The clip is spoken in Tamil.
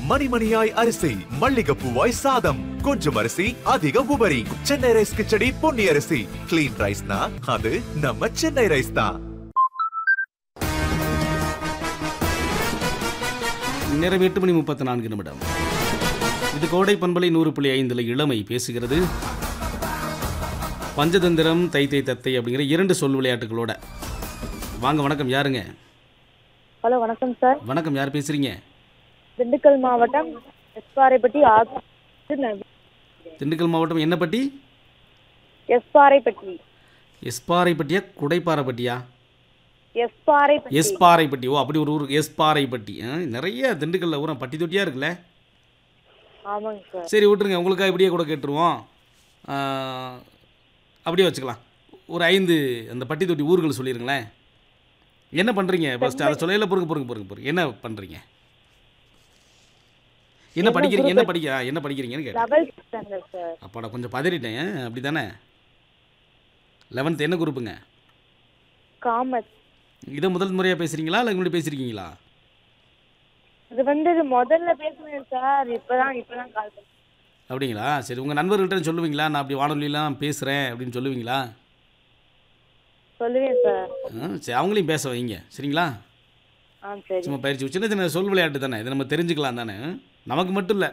மணிமணியாய் அரிசி மல்லிகைப்பூவாய் சாதம் கொஞ்சம் அரிசி அதிக உபரி சென்னை ரைஸ் கிச்சடி பொன்னி அரிசி கிளீன் ரைஸ்னா அது நம்ம சென்னை ரைஸ் தான் நேரம் எட்டு மணி முப்பத்தி நான்கு நிமிடம் இது கோடை பண்பலை நூறு புள்ளி ஐந்தில் இளமை பேசுகிறது பஞ்சதந்திரம் தை தை தத்தை அப்படிங்கிற இரண்டு சொல் விளையாட்டுகளோட வாங்க வணக்கம் யாருங்க ஹலோ வணக்கம் சார் வணக்கம் யார் பேசுறீங்க திண்டுக்கல் மாவட்டம் எஸ்பாறைப்பட்டி ஆ- திண்டுக்கல் மாவட்டம் என்னப்பட்டி எஸ்பாறைப்பட்டி எஸ்பாறைப்பட்டியா குடைப்பாறைப்பட்டியா எஸ்பாறைப்பட்டி எஸ்பாறைப்பட்டி ஓ அப்படி ஒரு ஊர் எஸ்பாறைப்பட்டி ஆ, நிறைய திண்டுக்கல்ல ஊரம் பட்டி தொட்டியாக இருக்குல்ல ஆமாங்க சார் சரி விட்டுருங்க உங்களுக்காக இப்படியே கூட கேட்டுருவோம் ஆ, அப்படியே வச்சுக்கலாம் ஒரு ஐந்து அந்த பட்டி தொட்டி ஊர்கள் சொல்லிடுங்களேன் என்ன பண்ணுறீங்க ஃபஸ்ட்டு அதை சொல்லையில பொறுங்க பொறுங்க பொறுங்க பொறுங்க என்ன பண்ணுறீங்க என்ன படிக்கிறீங்க என்ன படிக்க ஆ, என்ன படிக்கிறீங்கன்னு கேட்டேன் லெவல்த் ஸ்டாண்டர்ட் சார் அப்பாடா கொஞ்சம் பதறிட்டேன் அப்படி தானே லெவன்த்து என்ன குரூப்புங்க காமர்ஸ் இதை முதல் முறையாக பேசுகிறீங்களா இல்லை முன்னாடி பேசியிருக்கீங்களா இது வந்து இது முதல்ல பேசுனேன் சார் இப்பதான் இப்பதான் கால் பண்ணேன் அப்படிங்களா சரி உங்கள் நண்பர்கள்ட்ட சொல்லுவீங்களா நான் அப்படி வானொலியெலாம் பேசுகிறேன் அப்படின்னு சொல்லுவீங்களா சொல்லுவேன் சார் ஆ, சரி அவங்களையும் பேச வைங்க சரிங்களா ஆ சரி சும்மா பயிற்சி சின்ன சின்ன சொல் விளையாட்டு தானே இதை நம்ம தெரிஞ்சுக்கலாம் தானே நமக்கு மட்டும் இல்லை